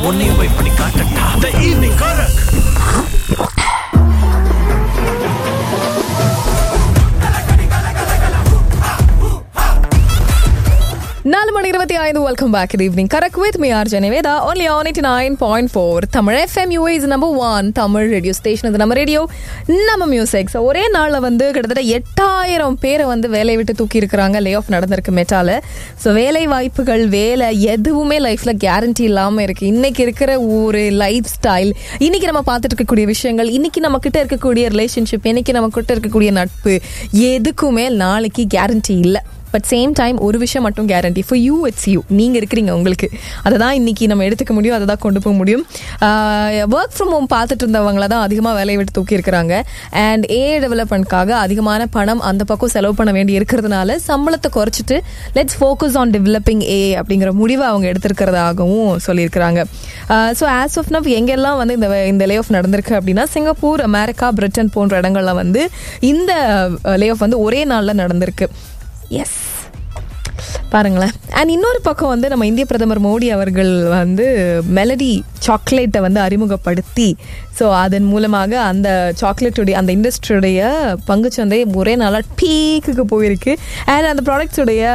உன்னையும் போய் பண்ணி காட்டட்டா த ஈவினிங் கரக் நாலு மணி இருபத்தி ஐந்து welcome back good evening correct with me R Jenaveda only on eighty nine point four Tamil FM you is number one Tamil radio station இது நம்ம ரேடியோ நம்ம மியூசிக் ஸோ ஒரே நாளில் வந்து கிட்டத்தட்ட எட்டாயிரம் பேரை வந்து வேலையை விட்டு தூக்கி இருக்கிறாங்க லே ஆஃப் நடந்திருக்கு மெட்டால ஸோ வேலை வாய்ப்புகள் வேலை எதுவுமே லைஃப்ல கேரண்டி இல்லாமல் இருக்கு இன்னைக்கு இருக்கிற ஒரு லைஃப் ஸ்டைல் இன்னைக்கு நம்ம பார்த்துட்டு இருக்கக்கூடிய விஷயங்கள் இன்னைக்கு நம்ம கிட்ட இருக்கக்கூடிய ரிலேஷன்ஷிப் இன்னைக்கு நம்ம கிட்ட இருக்கக்கூடிய நட்பு எதுக்குமே நாளைக்கு கேரண்டி இல்லை பட் சேம் டைம் ஒரு விஷயம் மட்டும் guarantee for you it's you நீங்கள் இருக்கிறீங்க உங்களுக்கு அதை தான் இன்னைக்கு நம்ம எடுத்துக்க முடியும் அதை தான் கொண்டு போக முடியும் ஒர்க் ஃப்ரம் ஹோம் பார்த்துட்டு இருந்தவங்கள தான் அதிகமாக வேலையை விட்டு தூக்கி இருக்கிறாங்க அண்ட் ஏ டெவலப்மெண்ட்காக அதிகமான பணம் அந்த பக்கம் செலவு பண்ண வேண்டி இருக்கிறதுனால சம்பளத்தை குறைச்சிட்டு let's focus on developing a அப்படிங்கிற முடிவை அவங்க எடுத்திருக்கிறதாகவும் சொல்லியிருக்கிறாங்க ஸோ ஆஸ் ஆஃப் நவ் எங்கெல்லாம் வந்து இந்த இந்த லே ஆஃப் நடந்திருக்கு அப்படின்னா சிங்கப்பூர் அமெரிக்கா பிரிட்டன் போன்ற இடங்கள்ல வந்து இந்த லே ஆஃப் வந்து ஒரே நாளில் நடந்திருக்கு எஸ் பாருங்களேன் அண்ட் இன்னொரு பக்கம் வந்து நம்ம இந்திய பிரதமர் மோடி அவர்கள் வந்து மெலடி சாக்லேட்டை வந்து அறிமுகப்படுத்தி ஸோ அதன் மூலமாக அந்த சாக்லேட்டுடைய அந்த இண்டஸ்ட்ரியுடைய பங்குச்சந்தை ஒரே நாளாக பீக்குக்கு போயிருக்கு அண்ட் அந்த ப்ராடக்ட்ஸுடைய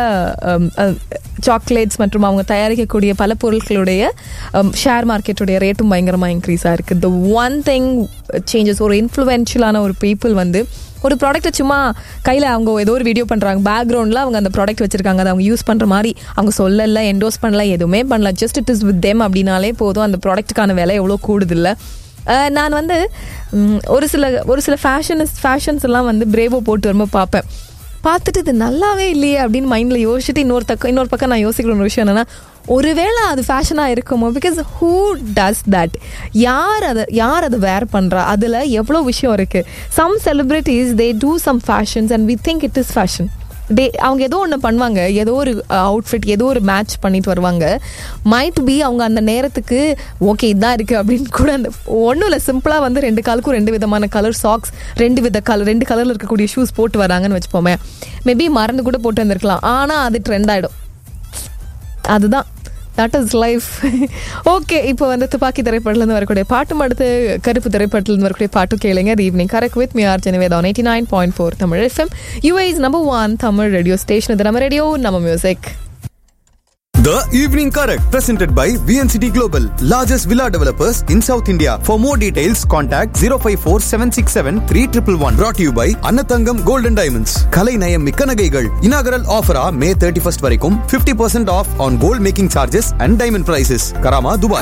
சாக்லேட்ஸ் மற்றும் அவங்க தயாரிக்கக்கூடிய பல பொருட்களுடைய ஷேர் மார்க்கெட்டுடைய ரேட்டும் பயங்கரமாக இன்க்ரீஸ் ஆயிருக்கு த ஒன் திங் சேஞ்சஸ் ஒரு இன்ஃப்ளூயன்ஷியலான ஒரு பீப்புள் வந்து ஒரு ப்ராடக்ட்டை சும்மா கையில் அவங்க ஏதோ ஒரு வீடியோ பண்ணுறாங்க பேக்ரவுண்டில் அவங்க அந்த ப்ராடக்ட் வச்சிருக்காங்க அதை அவங்க யூஸ் பண்ணுற மாதிரி அவங்க சொல்லல என்டோஸ் பண்ணல எதுவுமே பண்ணல just it is with them அப்படின்னாலே போதும் அந்த ப்ராடக்ட்டுக்கான விலை எவ்வளோ கூடுதில்ல நான் வந்து ஒரு சில ஒரு சில ஃபேஷன்ஸ் ஃபேஷன்ஸ் எல்லாம் வந்து பிரேவோ போட்டு வரும்போது பார்ப்பேன் பார்த்துட்டு இது நல்லாவே இல்லையே அப்படின்னு மைண்டில் யோசிச்சுட்டு இன்னொரு தக்கம் இன்னொரு பக்கம் நான் யோசிக்கிற ஒரு விஷயம் என்னன்னா ஒருவேளை அது ஃபேஷனாக இருக்குமோ பிகாஸ் ஹூ டஸ் தட் யார் அதை யார் அதை வேர் பண்ணுறா அதில் எவ்வளோ விஷயம் இருக்குது some celebrities they do some fashions and we think it is fashion day அவங்க ஏதோ ஒன்று பண்ணுவாங்க ஏதோ ஒரு அவுட்ஃபிட் ஏதோ ஒரு மேட்ச் பண்ணிட்டு வருவாங்க மைட் பி அவங்க அந்த நேரத்துக்கு ஓகே இதான் இருக்குது அப்படின்னு கூட அந்த ஒன்றும் இல்லை சிம்பிளாக வந்து ரெண்டு காலுக்கும் ரெண்டு விதமான கலர் சாக்ஸ் ரெண்டு வித கலர் ரெண்டு கலரில் இருக்கக்கூடிய ஷூஸ் போட்டு வராங்கன்னு வச்சுப்போமே மேபி மறந்து கூட போட்டு வந்திருக்கலாம் ஆனால் அது ட்ரெண்ட் ஆகிடும் அதுதான் தட் இஸ் லைஃப் ஓகே இப்போ வந்து துப்பாக்கி திரைப்படத்துலேருந்து வரக்கூடிய பாட்டும் அடுத்து கருப்பு திரைப்படத்துலேருந்து வரக்கூடிய பாட்டு கேளுங்க evening correct with me R Jenaveda eighty nine point four Tamil FM you is number one Tamil radio station இது நம்ம ரேடியோ நம்ம music The Evening Correct, presented by VNCT Global, largest villa developers in South India. For more details, contact 054 767 3111. Brought to you by Annathangam Golden Diamonds. Kalai Nayam Mikka Nagaigal. Inaugural offer May 31st வரைக்கும் 50% off on gold making charges and diamond prices. Karama, Dubai.